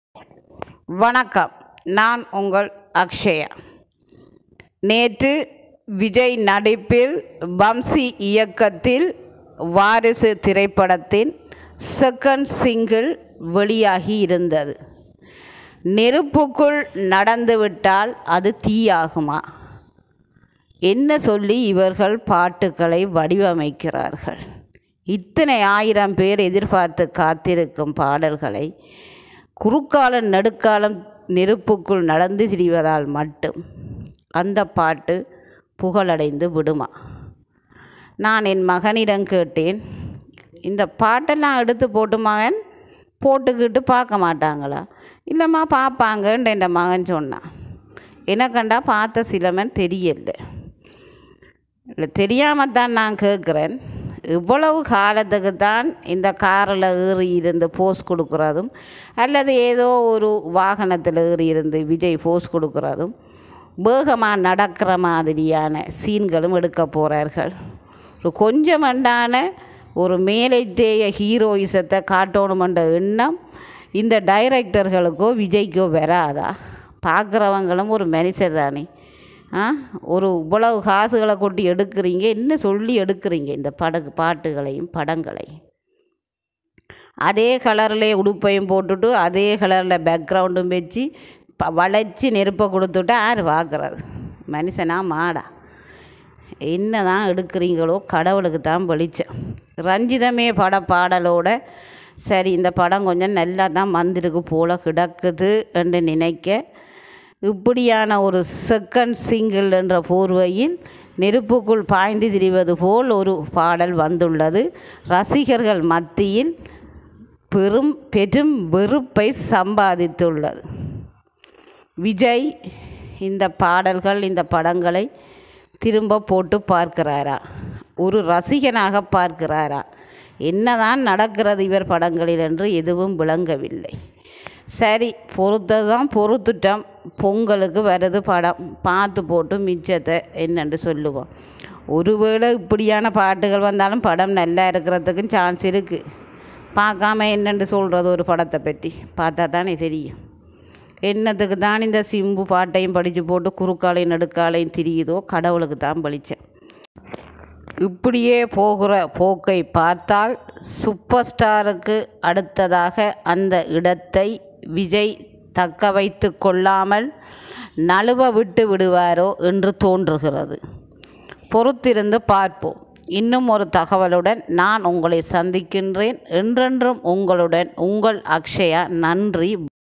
வணக்கம் நான் உங்கள் அக்ஷயா நேற்று விஜய் நடிப்பில் வம்சி இயக்கத்தில் வாரிசு திரைப்படத்தின் செகண்ட் சிங்கிள் வெளியாகி இருந்தது நெருப்புக்குள் நடந்துவிட்டால் அது தீயாகுமா என்ன சொல்லி இவர்கள் பாட்டுகளை வடிவமைக்கிறார்கள் இத்தனை ஆயிரம் பேர் எதிர்பார்த்து காத்திருக்கும் பாடல்களை குறுக்காலம் நடுக்காலம் நெருப்புக்குள் நடந்து திரிவதால் மட்டும் அந்த பாட்டு புகழடைந்து விடுமா நான் என் மகனிடம் கேட்டேன் இந்த பாட்டெல்லாம் எடுத்து போட்டு மகன் போட்டுக்கிட்டு பார்க்க மாட்டாங்களா இல்லைம்மா பார்ப்பாங்கன்னு என் மகன் சொன்னான் எனக்கண்டா பார்த்த சிலமன் தெரியல இல்லை தெரியாமல் தான் நான் கேட்குறேன் இவ்வளவு காலத்துக்கு தான் இந்த காரில் ஏறி இருந்து போஸ் கொடுக்குறதும் அல்லது ஏதோ ஒரு வாகனத்தில் ஏறி இருந்து விஜய் போஸ் கொடுக்குறதும் வேகமாக நடக்கிற மாதிரியான சீன்களும் எடுக்க போகிறார்கள் ஒரு கொஞ்சமண்டான ஒரு மேலைத்தேய ஹீரோயிசத்தை காட்டணுமென்ற எண்ணம் இந்த டைரக்டர்களுக்கோ விஜய்க்கோ வராதா பார்க்குறவங்களும் ஒரு மனுஷர் தானே ஆ ஒரு இவ்வளவு காசுகளை கொட்டி எடுக்கிறீங்க என்ன சொல்லி எடுக்கிறீங்க இந்த படகு பாட்டுகளையும் படங்களையும் அதே கலரில் உடுப்பையும் போட்டுட்டு அதே கலரில் பேக்ரவுண்டும் வச்சு ப வளைச்சி நெருப்பை கொடுத்துட்டா யார் பார்க்குறது மனுஷனா மாடா என்ன தான் எடுக்கிறீங்களோ கடவுளுக்கு தான் வெளிச்சம் ரஞ்சிதமே பட பாடலோட சரி இந்த படம் கொஞ்சம் நல்லா தான் வந்திருக்கு போல கிடக்குது என்று நினைக்க இப்படியான ஒரு செகண்ட் சிங்கிள் என்ற போர்வையில் நெருப்புக்குள் பாய்ந்து திரிவது போல் ஒரு பாடல் வந்துள்ளது ரசிகர்கள் மத்தியில் பெரும் பெரும் வெறுப்பை சம்பாதித்துள்ளது விஜய் இந்த பாடல்கள் இந்த படங்களை திரும்ப போட்டு பார்க்கிறாரா ஒரு ரசிகனாக பார்க்கிறாரா என்னதான் நடக்கிறது இவர் படங்களில் என்று எதுவும் விளங்கவில்லை சரி பொறுத்தது தான் பொறுத்துட்டோம் பொங்கலுக்கு வருது படம் பார்த்து போட்டு மிச்சத்தை என்னென்று சொல்லுவோம் ஒருவேளை இப்படியான பாட்டுகள் வந்தாலும் படம் நல்லா இருக்கிறதுக்கும் சான்ஸ் இருக்குது பார்க்காம என்னென்று சொல்கிறது ஒரு படத்தை பற்றி பார்த்தா தானே தெரியும் என்னத்துக்கு தான் இந்த சிம்பு பாட்டையும் படித்து போட்டு குறுக்காலையும் நடுக்காலையும் திரியுதோ கடவுளுக்கு தான் பளிச்சேன் இப்படியே போகிற போக்கை பார்த்தால் சூப்பர் ஸ்டாருக்கு அடுத்ததாக அந்த இடத்தை விஜய் தக்க வைத்து கொள்ளாமல் நழுவ விட்டு விடுவாரோ என்று தோன்றுகிறது பொறுத்திருந்து பார்ப்போம் இன்னும் ஒரு தகவலுடன் நான் உங்களை சந்திக்கின்றேன் என்றென்றும் உங்களுடன் உங்கள் அக்ஷயா நன்றி